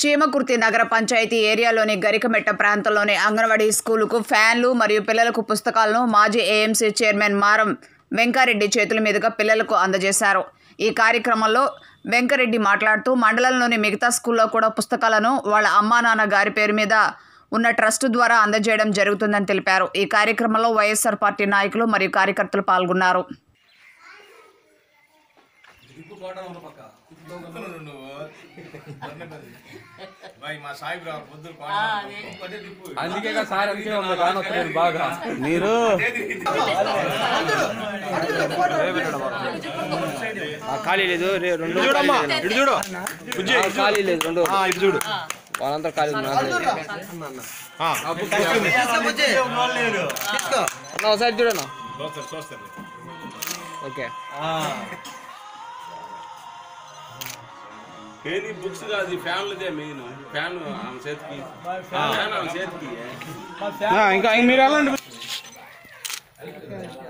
చీమకుర్తి నగర పంచాయతీ ఏరియాలోని గరికమెట్ట ప్రాంతంలోని అంగన్వాడీ స్కూలుకు ఫ్యాన్లు మరియు పిల్లలకు పుస్తకాలను మాజీ ఏఎంసీ చైర్మన్ మారం వెంకారెడ్డి చేతుల మీదుగా పిల్లలకు అందజేశారు ఈ కార్యక్రమంలో వెంకరెడ్డి మాట్లాడుతూ మండలంలోని మిగతా స్కూల్లో కూడా పుస్తకాలను వాళ్ళ అమ్మా నాన్న గారి పేరు మీద ఉన్న ట్రస్ట్ ద్వారా అందజేయడం జరుగుతుందని తెలిపారు ఈ కార్యక్రమంలో వైఎస్ఆర్ పార్టీ నాయకులు మరియు కార్యకర్తలు పాల్గొన్నారు భాయ్ మా సాయిబు రావు పొద్దున పాడు అందుకే కదా సార్ అందుకే ఉంది కాని వస్తలేదు బాగా మీరు ఆ, ఖాళీ లేదు రే- రెండు రోజులు చూడమ్మా ఖాళీ లేదు ఇటు చూడు బుజ్జి నాకు. ఆ, ఖాళీ లేదు రెండు రోజులు. ఆ, ఇటు చూడు వాళ్ళంతా ఖాళీ ఉంది నాకు లేదు. ఆ, తీసుకుంది. అన్న, ఒకసారి చూడన్నా చూస్తారు చూస్తారు ఓకే ఏది బుక్స్ కాదు ఫ్యాన్లదే మెయిన్ ఫ్యాన్ ఆమె చేతికి ఫ్యాన్ ఆమె చేతికి ఆ, ఇంకా మీరు వెళ్ళండి